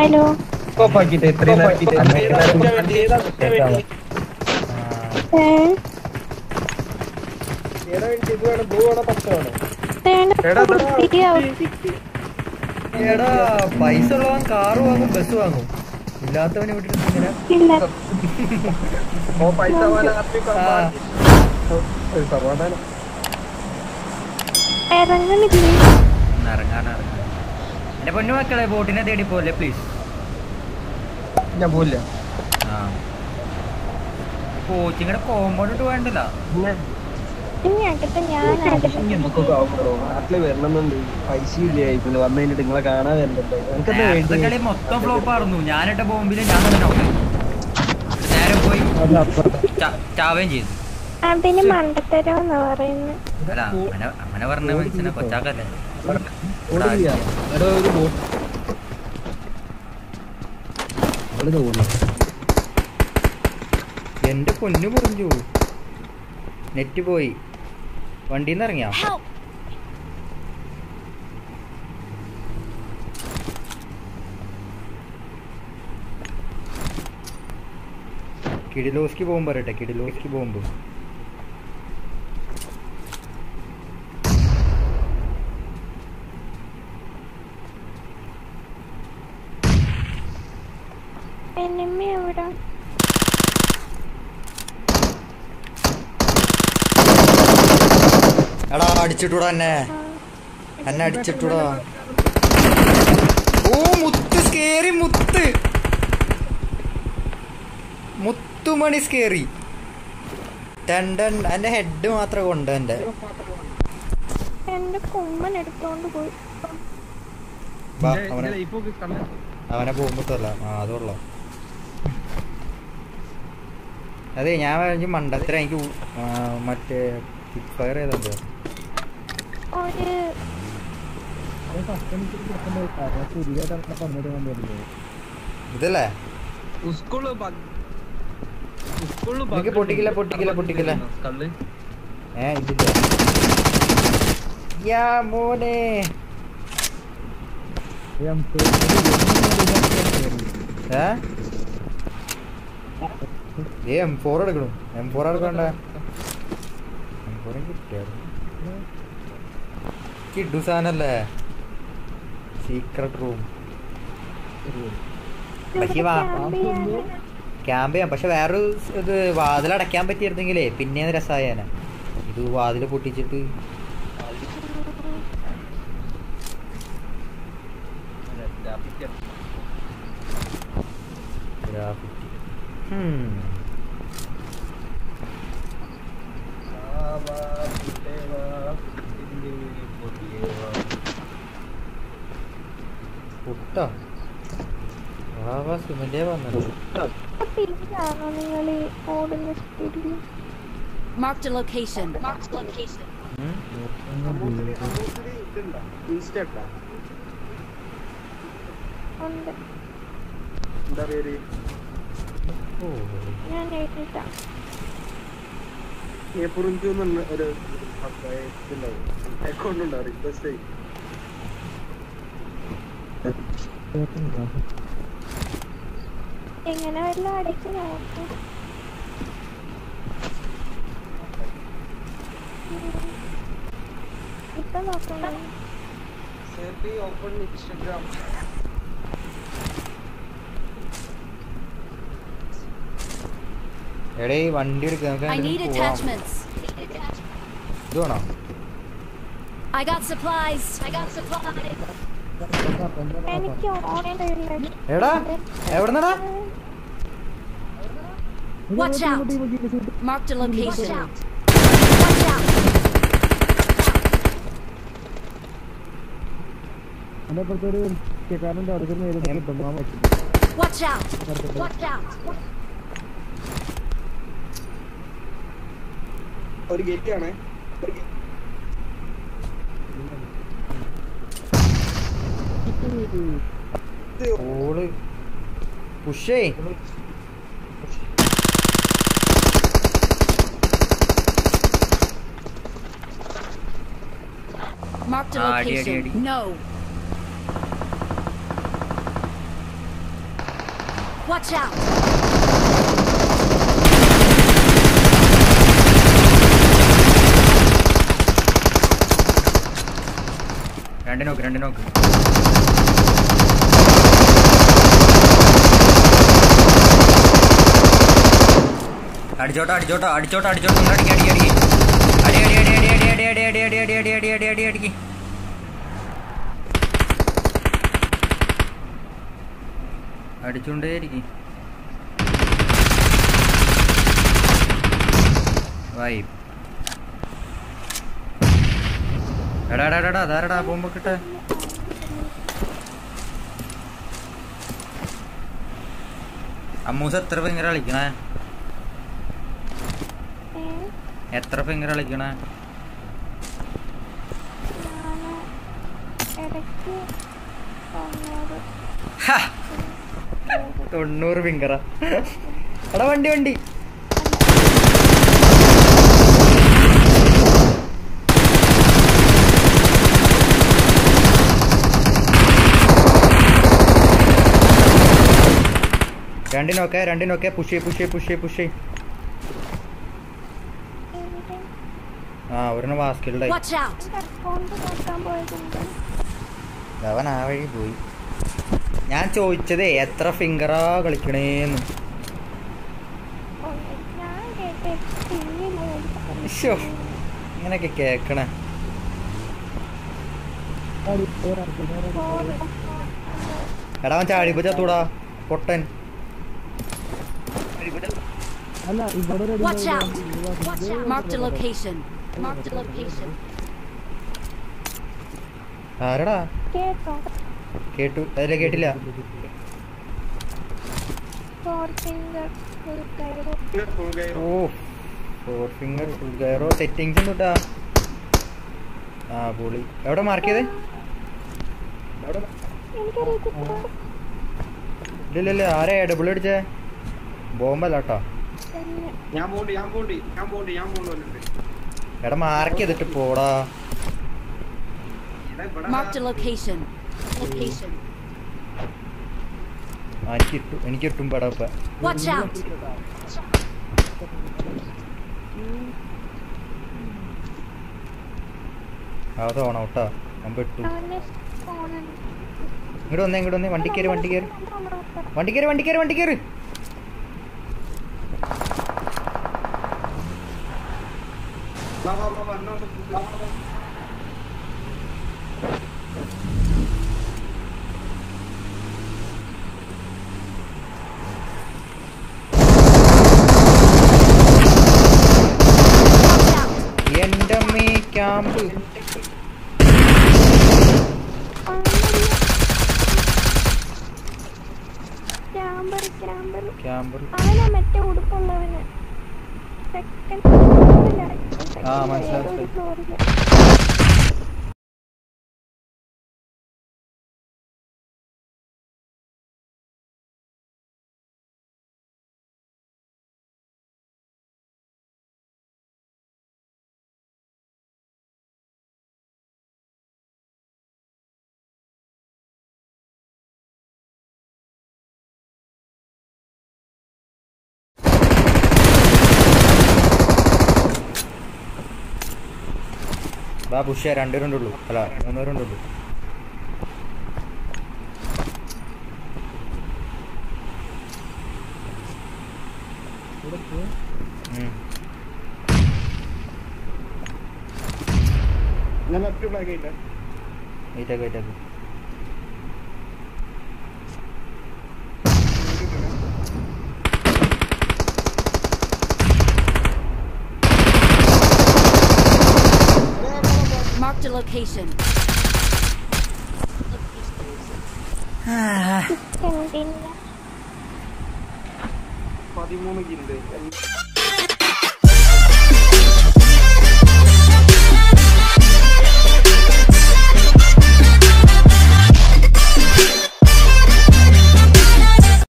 Hello സ്കോപ്പാക്കിട്ട് ഇത്രയും ഏ എടാ, എടാ പൈസ ഉള്ളവൻ കാറ് വാങ്ങും ബസ് വാങ്ങും ഇല്ലാത്തവനെ വിട്ടിട്ട് ഇങ്ങനെ ഇല്ല ഓ പൈസ പോലെ ആ, ഒരു സമാധാനം ഇറങ്ങണില്ലേ ഒന്ന് ഇറങ്ങാൻ ഇറങ്ങാൻ എന്റെ പൊന്നു മക്കളെ ബോട്ടിനെ തേടി പോലെ പ്ലീസ് ഞാൻ പോയില്ല ആ കോച്ചിങ്ങടെ കോമ്പൗണ്ട് ഇട്ട് വേണ്ടല്ല ഇനി അകത്ത് ഞാനാണ് നമുക്കൊക്കെ ആവുമ്പോഴോ നാട്ടില് വരണമെന്നുണ്ട് പൈസ ഇല്ല പിന്നെ വന്നു കഴിഞ്ഞിട്ട് നിങ്ങളെ കാണാൻ വരണ്ടല്ലോ എനിക്കെന്താ നേരത്തെ വേണ്ടി കളി മൊത്തം ഫ്ലോപ്പ് ആയിരുന്നു ഞാനിട്ട ബോംബില് ഞാൻ തന്നെ out ആയി. നേരെ പോയി ചാ- ചാവുകയും ചെയ്തു അതിന് മണ്ടത്തരം എന്ന് പറയുന്നത് അല്ല അങ്ങനെ അങ്ങനെ പറഞ്ഞ മനുഷ്യനെ കൊച്ചാക്കല്ലേ ഓടില്ല എടാ ഒരു ബോട്ട് അവള് തോന്നുന്നു എന്റെ പൊന്നു പൊറിഞ്ഞു നെറ്റ് പോയി വണ്ടിന്ന് ഇറങ്ങിയാ Help! കിടിലോസ്കി ബോംബ് പറയട്ടെ കിടിലോസ്കി ബോംബ് എനിമി എവിടെ എടാ അടിച്ചിട്ടൂടാ എന്നെ എന്നെ അടിച്ചിട്ടൂടാ ഓ മുത്ത് സ്കേറി മുത്ത് മുത്തുമണി സ്കേറി ടണ്ടൻ എന്റെ ഹെഡ് മാത്രം കൊണ്ട് എന്റെ എന്റെ കുമ്മൻ എടുത്തോണ്ട് പോയി വാ, അവനെ അവനെ പോകുമ്പോട്ടല്ല ആ അതുള്ള അതെ ഞാൻ പറഞ്ഞു മണ്ടത്തര എനിക്ക് ഉ- ആ, മറ്റേ ഫയർ ചെയ്തോണ്ട് ഒരു ഇതല്ലേ സ്കൂള് സ്കൂളില് നിനക്ക് പൊട്ടിക്കില്ല പൊട്ടിക്കില്ല പൊട്ടിക്കില്ല കള്ള് ഏ ഇതില്ല യാ മോനെ ഏ ഏ എം ഫോർ എടുക്കണം എം ഫോർ എടുക്കണ്ട എം ഫോർ കിട്ടിയായിരുന്നു കിഡു സാധനല്ലേ സീക്രട്ട് റൂം പക്ഷേ വാ ക്യാമ്പ് ചെയ്യാം പക്ഷെ വേറൊരു സ് ഇത് വാതിലടയ്ക്കാൻ പറ്റിയിരുന്നെങ്കിലേ പിന്നെ രസമായേനെ ഇത് വാതിൽ പൊട്ടിച്ചിട്ട് ഗ്രാഫിറ്റി ഹും. പുട്ടോ വാ വാ സുമന്റെ വന്നത് പിന്നാണോ നിങ്ങൾ ഓടുന്ന സ്പീഡിൽ Marked a location. Marked a location. ഉം. ഉണ്ട് എന്താ പേര് ഓ ഞാൻ എഴുതിട്ടാ ഏപ്പുറിഞ്ചു എന്നുള്ള ഒരു അക്കൗണ്ട് ഉണ്ടോ റിക്വസ്റ്റ് എങ്ങനെ വല്ല അടിച്ച് നോക്കും ഇപ്പൊ നോക്കണം ഓപ്പൺ ഇൻസ്റ്റാഗ്രാം എടേ ഈ വണ്ടി എടുക്കുക നമുക്ക് I need എങ്ങോട്ടെങ്കിലും പോവാം. attachments. ഇത് വേണോ I got supplies. I got supplies. എനിക്ക് ഓടേണ്ടില്ല എടാ എവിടെന്നടാ Watch out. Marked a location. Watch out. Watch out. Watch out. ഒരു ഗേറ്റ് ആണേ ഓള് പുഷേ Marked a Ah, adi, adi, location. adi. No. Watch out! രണ്ട് നോക്ക് രണ്ട് നോക്ക് അടിച്ചോട്ടോ അടിച്ചോട്ടോ അടിച്ചോട്ടോ അടിച്ചോട്ടോ നിങ്ങൾ അടിക്കി അടിക്കി അടിക്കി അടി അടി അടി അടി അടി അടി അടി അടി അടി അടി അടി അടി അടി അടിക്കി അടിച്ചോണ്ടേ ഇരിക്കി വായി എടാ എടാ എടാ അതാരടാ പോകുമ്പോ കിട്ടെ അമ്മൂസ് എത്ര ഫിംഗർ കളിക്കണേ ഏ എത്ര ഫിംഗർ കളിക്കണേ ഞാന് ഇടയ്ക്ക് തൊണ്ണൂറ് ഹാ, തൊണ്ണൂറ് ഫിംഗറാ എടാ വണ്ടി വണ്ടി രണ്ടിനൊക്കെ രണ്ടിനൊക്കെ പുഷ് പുഷ് പുഷ് പുഷ് എവിടെ ആ ഒരെണ്ണം ബാസ്കറ്റിലായി Watch out! അക്കൗണ്ട് നോക്കാൻ പോയതുണ്ട് അവൻ ആ വഴി പോയി ഞാൻ ചോദിച്ചതേ എത്ര ഫിംഗറാ കളിക്കണേന്ന് ഒന്ന് ഞാൻ കേട്ടെ ടിവിയിൽ ശ്ശോ, ഇങ്ങനെയൊക്കെ കേക്കണേ എടാ അവൻ ചാടിപ്പോ ചത്തൂടാ പൊട്ടൻ അല്ല ഇവിടെ ഒരു Watch out! Watch out! Marked a location. Marked a location. ആരടാ കേട്ടോ കേട്ടു അതിലെ കേട്ടില്ല ഫോർ ഫിംഗർ ഒരു കയറും ഓ ഫോർ ഫിംഗർ ഫുൾ ഗയറോ സെറ്റിങ്സ് ഉണ്ട് കേട്ടാ ആ പൊളി എവിടെ മാർക്ക് ചെയ്തേ എനിക്കറിയത്തില്ല ഇല്ലില്ല ആരാ ഡബിൾ അടിച്ചേ ബോംബല്ല കേട്ടോ തന്നെ ഞാൻ പോണ്ട് ഞാൻ പോണ്ട് ഞാൻ പോണ്ട് ഞാൻ പോണ്ട് വന്നിട്ട് എടാ മാർക്ക് ചെയ്തിട്ട് പോടാ ഇവിടെ ഇവിടെ Marked a location. Location. ആ, എനിക്ക് ഇട്ടു എനിക്ക് ഇട്ടും പെടാ ഇപ്പൊ Watch out! അത് ഓണം കേട്ടോ ഞാൻ പെട്ടു അവന്റെ ഫോണുണ്ട് ഇങ്ങോട്ട് വന്നേ ഇങ്ങോട്ട് വന്നേ വണ്ടി കയറി വണ്ടി കയറി വണ്ടി കയറി വണ്ടി കയറി വണ്ടി കയറി വാ വാ വാ വാ എന്നാ ഒന്ന് വാ, വാ, വാ. Watch out! എന്റെ അമ്മേ ക്യാമ്പ് ക്യാമ്പർ ക്യാമ്പർ ക്യാമ്പർ അവനാ മറ്റേ ഉടുപ്പുള്ളവന് സെക്കൻഡ് ആ, മനസ്സിലായി, മനസ്സിലായി. ഫ്ലോറില് ബാ പുഷ്യ രണ്ടുപേരുണ്ടുള്ളൂ അല്ല മൂന്നുപേരുണ്ടുള്ളൂ ഉം. ഞാൻ ലെഫ്റ്റ് ഫ്ലാഗ് ഇല്ല വെയിറ്റ് ആക്ക് വെയിറ്റ് ആക്ക് Marked a location. സെവൻറ്റീനില്ല പതിമൂന്ന് കില്ല്